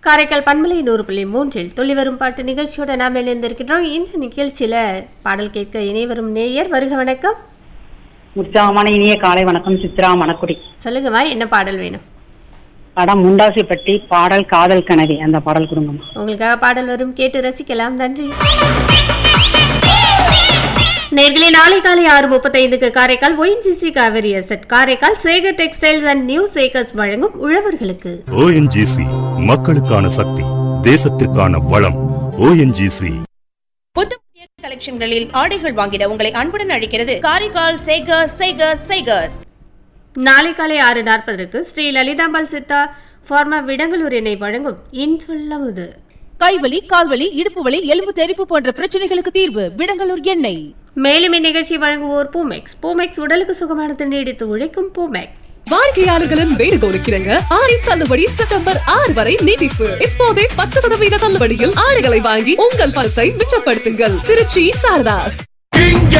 காரைக்கால் பண்பலை நூறு புள்ளி மூன்றில் துள்ளி வரும் பாட்டு நிகழ்ச்சியோட நாம் இணைந்திருக்கின்றோம் இந்த நிகழ்ச்சியில பாடல் கேட்க இணைவரும் நேயர் வருக வணக்கம் உற்சாகமான இனிய காலை வணக்கம் சித்ரா மணக்குடி சொல்லுங்கம்மா என்ன பாடல் வேணும் படம் முண்டாசிப்பட்டி பாடல் காதல் கனவி அந்த பாடல் கொடுங்கம்மா உங்களுக்காக பாடல் வரும் கேட்டு ரசிக்கலாம் நன்றி நேர்களே நாளை காலை ஆறு முப்பத்தைந்துக்கு Karaikal ONGC Cauvery asset Karaikal Sekar textiles and new Sekars வழங்கும் உழவர்களுக்கு ஓஎன்ஜிசி மக்களுக்கான சக்தி தேசத்திற்கான வளம் ஓஎன்ஜிசி புத்தம் புதிய கலெக்ஷன்களில் ஆடைகள் வாங்கிட உங்களை அன்புடன் அழைக்கிறது காரைக்கால் சேகர்ஸ் சேகர்ஸ் சேகர்ஸ் நாளை காலை ஆறு நாற்பதற்கு ஸ்ரீ லலிதாம்பாள் சித்தா ஃபார்மா விடங்களூர் இணை வழங்கும் இன்சொல்லமுது கைவலி கால்வலி இடுப்பு வலி எலும்பு தெறிப்பு போன்ற பிரச்சனைகளுக்கு தீர்வு விடங்கலூர் எண்ணெய் மேலும் இந்நிகழ்ச்சி வழங்குவோர் பூமெக்ஸ் பூமெக்ஸ் உடலுக்கு சுகமானது நீடித்து உழைக்கும் பூமெக்ஸ் வாடிக்கையாளர்களின் வேண்டுகோளுக்கிறங்க ஆடி தள்ளுபடி செப்டம்பர் ஆறு வரை நீட்டிப்பு இப்போதே பத்து சதவீத தள்ளுபடியில் ஆடைகளை வாங்கி உங்கள் பணத்தை மிச்சப்படுத்துங்கள் திருச்சி சாரதாஸ்